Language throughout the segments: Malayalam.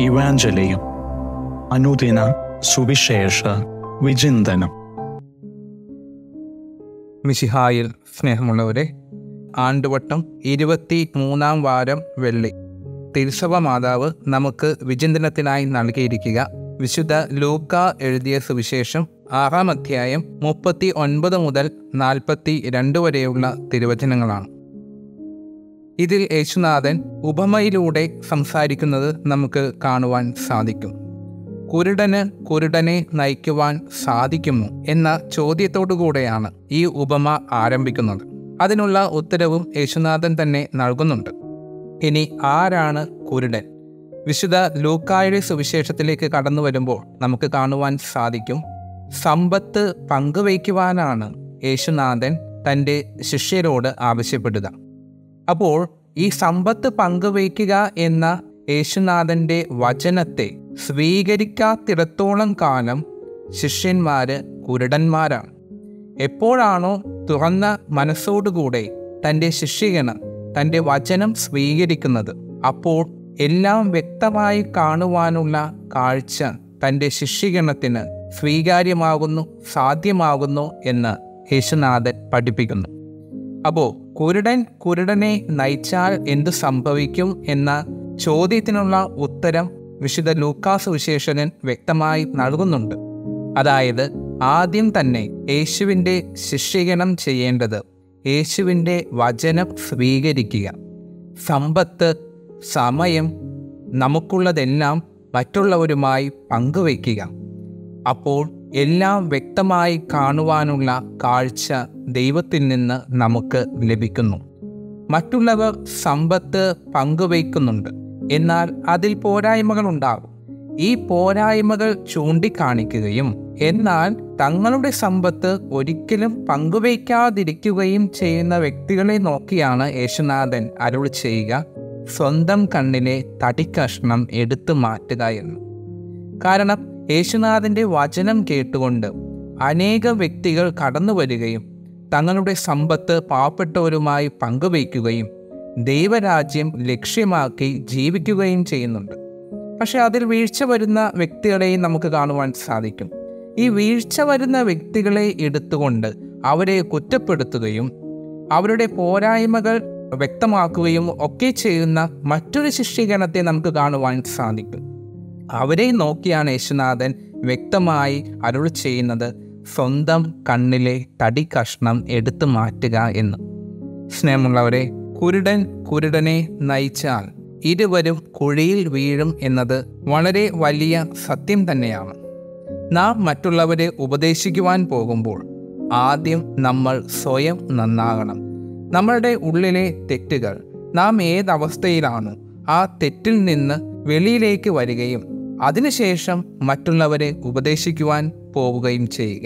ഇവാഞ്ചലിയും അനുദിന സുവിശേഷ വിചിന്തനം മിശിഹായിൽ സ്നേഹമുള്ളവരെ ആണ്ടുവട്ടം ഇരുപത്തി മൂന്നാം വാരം വെള്ളി തിരുസഭ മാതാവ് നമുക്ക് വിചിന്തനത്തിനായി നൽകിയിരിക്കുക വിശുദ്ധ ലൂക്ക എഴുതിയ സുവിശേഷം ആറാം അധ്യായം മുപ്പത്തി ഒൻപത് മുതൽ നാൽപ്പത്തി രണ്ട് വരെയുള്ള തിരുവചനങ്ങളാണ് ഇതിൽ യേശുനാഥൻ ഉപമയിലൂടെ സംസാരിക്കുന്നത് നമുക്ക് കാണുവാൻ സാധിക്കും കുരുടന് കുരുടനെ നയിക്കുവാൻ സാധിക്കുമോ എന്ന ചോദ്യത്തോടുകൂടെയാണ് ഈ ഉപമ ആരംഭിക്കുന്നത് അതിനുള്ള ഉത്തരവും യേശുനാഥൻ തന്നെ നൽകുന്നുണ്ട് ഇനി ആരാണ് കുരുടൻ വിശുദ്ധ ലൂക്കായുടെ സുവിശേഷത്തിലേക്ക് കടന്നു വരുമ്പോൾ നമുക്ക് കാണുവാൻ സാധിക്കും സമ്പത്ത് പങ്കുവയ്ക്കുവാനാണ് യേശുനാഥൻ തൻ്റെ ശിഷ്യരോട് ആവശ്യപ്പെടുക അപ്പോൾ ഈ സമ്പത്ത് പങ്കുവയ്ക്കുക എന്ന യേശുനാഥൻ്റെ വചനത്തെ സ്വീകരിക്കാത്തിടത്തോളം കാലം ശിഷ്യന്മാര് കുരുടന്മാരാണ് എപ്പോഴാണോ തുറന്ന മനസ്സോടുകൂടെ തൻ്റെ ശിഷ്യഗണം തൻ്റെ വചനം സ്വീകരിക്കുന്നത് അപ്പോൾ എല്ലാം വ്യക്തമായി കാണുവാനുള്ള കാഴ്ച തൻ്റെ ശിഷ്യഗണത്തിന് സ്വീകാര്യമാകുന്നു സാധ്യമാകുന്നു എന്ന് യേശുനാഥൻ പഠിപ്പിക്കുന്നു അപ്പോൾ കുരുടൻ കുരുടനെ നയിച്ചാൽ എന്തു സംഭവിക്കും എന്ന ചോദ്യത്തിനുള്ള ഉത്തരം വിശുദ്ധ ലൂക്കാസ് വിശേഷകൻ വ്യക്തമായി നൽകുന്നുണ്ട് അതായത് ആദ്യം തന്നെ യേശുവിൻ്റെ ശിഷ്യഗണം ചെയ്യേണ്ടത് യേശുവിൻ്റെ വചനം സ്വീകരിക്കുക സമ്പത്ത് സമയം നമുക്കുള്ളതെല്ലാം മറ്റുള്ളവരുമായി പങ്കുവയ്ക്കുക അപ്പോൾ എല്ലാം വ്യക്തമായി കാണുവാനുള്ള കാഴ്ച ദൈവത്തിൽ നിന്ന് നമുക്ക് ലഭിക്കുന്നു മറ്റുള്ളവർ സമ്പത്ത് പങ്കുവയ്ക്കുന്നുണ്ട് എന്നാൽ അതിൽ പോരായ്മകൾ ഉണ്ടാകും ഈ പോരായ്മകൾ ചൂണ്ടിക്കാണിക്കുകയും എന്നാൽ തങ്ങളുടെ സമ്പത്ത് ഒരിക്കലും പങ്കുവയ്ക്കാതിരിക്കുകയും ചെയ്യുന്ന വ്യക്തികളെ നോക്കിയാണ് യേശുനാഥൻ അരുൾ ചെയ്യുക സ്വന്തം കണ്ണിലെ തടിക്കഷ്ണം എടുത്തു മാറ്റുക എന്ന് കാരണം യേശുനാഥൻ്റെ വചനം കേട്ടുകൊണ്ട് അനേക വ്യക്തികൾ കടന്നു വരികയും തങ്ങളുടെ സമ്പത്ത് പാവപ്പെട്ടവരുമായി പങ്കുവയ്ക്കുകയും ദൈവരാജ്യം ലക്ഷ്യമാക്കി ജീവിക്കുകയും ചെയ്യുന്നുണ്ട് പക്ഷെ അതിൽ വീഴ്ച വരുന്ന വ്യക്തികളെയും നമുക്ക് കാണുവാൻ സാധിക്കും ഈ വീഴ്ച വരുന്ന വ്യക്തികളെ എടുത്തുകൊണ്ട് അവരെ കുറ്റപ്പെടുത്തുകയും അവരുടെ പോരായ്മകൾ വ്യക്തമാക്കുകയും ഒക്കെ ചെയ്യുന്ന മറ്റൊരു ശിഷ്യഗണത്തെ നമുക്ക് കാണുവാൻ സാധിക്കും അവരെ നോക്കിയാണ് യേശുനാഥൻ വ്യക്തമായി അരുൾ ചെയ്യുന്നത് സ്വന്തം കണ്ണിലെ തടി കഷ്ണം എടുത്തു മാറ്റുക എന്ന് സ്നേഹമുള്ളവരെ കുരുടൻ കുരുടനെ നയിച്ചാൽ ഇരുവരും കുഴിയിൽ വീഴും എന്നത് വളരെ വലിയ സത്യം തന്നെയാണ് നാം മറ്റുള്ളവരെ ഉപദേശിക്കുവാൻ പോകുമ്പോൾ ആദ്യം നമ്മൾ സ്വയം നന്നാകണം നമ്മളുടെ ഉള്ളിലെ തെറ്റുകൾ നാം ഏതവസ്ഥയിലാണ് ആ തെറ്റിൽ നിന്ന് വെളിയിലേക്ക് വരികയും അതിനുശേഷം മറ്റുള്ളവരെ ഉപദേശിക്കുവാൻ പോവുകയും ചെയ്യുക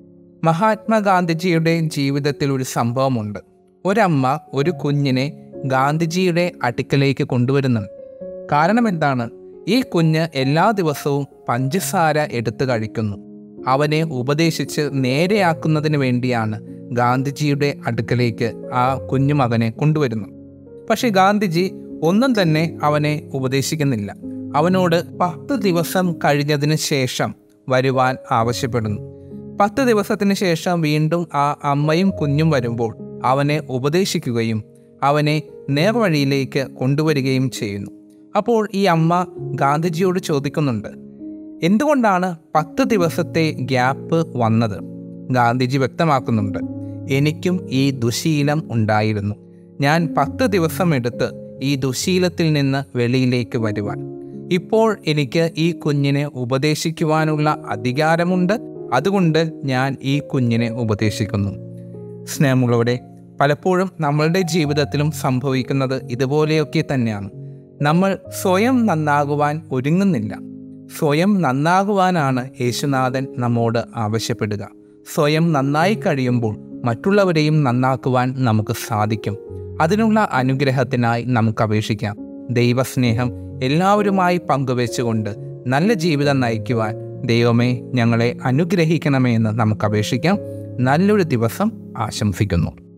മഹാത്മാഗാന്ധിജിയുടെ ജീവിതത്തിൽ ഒരു സംഭവമുണ്ട് ഒരമ്മ ഒരു കുഞ്ഞിനെ ഗാന്ധിജിയുടെ അടുക്കലേക്ക് കൊണ്ടുവരുന്നുണ്ട് കാരണം എന്താണ് ഈ കുഞ്ഞ് എല്ലാ ദിവസവും പഞ്ചസാര എടുത്തു കഴിക്കുന്നു അവനെ ഉപദേശിച്ച് നേരെയാക്കുന്നതിന് വേണ്ടിയാണ് ഗാന്ധിജിയുടെ അടുക്കലേക്ക് ആ കുഞ്ഞു മകനെ കൊണ്ടുവരുന്നത് പക്ഷെ ഗാന്ധിജി ഒന്നും തന്നെ അവനെ ഉപദേശിക്കുന്നില്ല അവനോട് പത്ത് ദിവസം കഴിഞ്ഞതിന് ശേഷം വരുവാൻ ആവശ്യപ്പെടുന്നു പത്ത് ദിവസത്തിന് ശേഷം വീണ്ടും ആ അമ്മയും കുഞ്ഞും വരുമ്പോൾ അവനെ ഉപദേശിക്കുകയും അവനെ നേർവഴിയിലേക്ക് കൊണ്ടുവരികയും ചെയ്യുന്നു അപ്പോൾ ഈ അമ്മ ഗാന്ധിജിയോട് ചോദിക്കുന്നുണ്ട് എന്തുകൊണ്ടാണ് പത്ത് ദിവസത്തെ ഗ്യാപ്പ് വന്നത് ഗാന്ധിജി വ്യക്തമാക്കുന്നുണ്ട് എനിക്കും ഈ ദുശീലം ഉണ്ടായിരുന്നു ഞാൻ പത്ത് ദിവസം എടുത്ത് ഈ ദുശീലത്തിൽ നിന്ന് വെളിയിലേക്ക് വരുവാൻ ഇപ്പോൾ എനിക്ക് ഈ കുഞ്ഞിനെ ഉപദേശിക്കുവാനുള്ള അധികാരമുണ്ട് അതുകൊണ്ട് ഞാൻ ഈ കുഞ്ഞിനെ ഉപദേശിക്കുന്നു സ്നേഹമുള്ളവരെ പലപ്പോഴും നമ്മളുടെ ജീവിതത്തിലും സംഭവിക്കുന്നത് ഇതുപോലെയൊക്കെ തന്നെയാണ് നമ്മൾ സ്വയം നന്നാകുവാൻ ഒരുങ്ങുന്നില്ല സ്വയം നന്നാകുവാനാണ് യേശുനാഥൻ നമ്മോട് ആവശ്യപ്പെടുക സ്വയം നന്നായി കഴിയുമ്പോൾ മറ്റുള്ളവരെയും നന്നാക്കുവാൻ നമുക്ക് സാധിക്കും അതിനുള്ള അനുഗ്രഹത്തിനായി നമുക്ക് അപേക്ഷിക്കാം ദൈവസ്നേഹം എല്ലാവരുമായി പങ്കുവെച്ചുകൊണ്ട് നല്ല ജീവിതം നയിക്കുവാൻ ദൈവമേ ഞങ്ങളെ അനുഗ്രഹിക്കണമേ എന്ന് നമുക്ക് അപേക്ഷിക്കാം നല്ലൊരു ദിവസം ആശംസിക്കുന്നു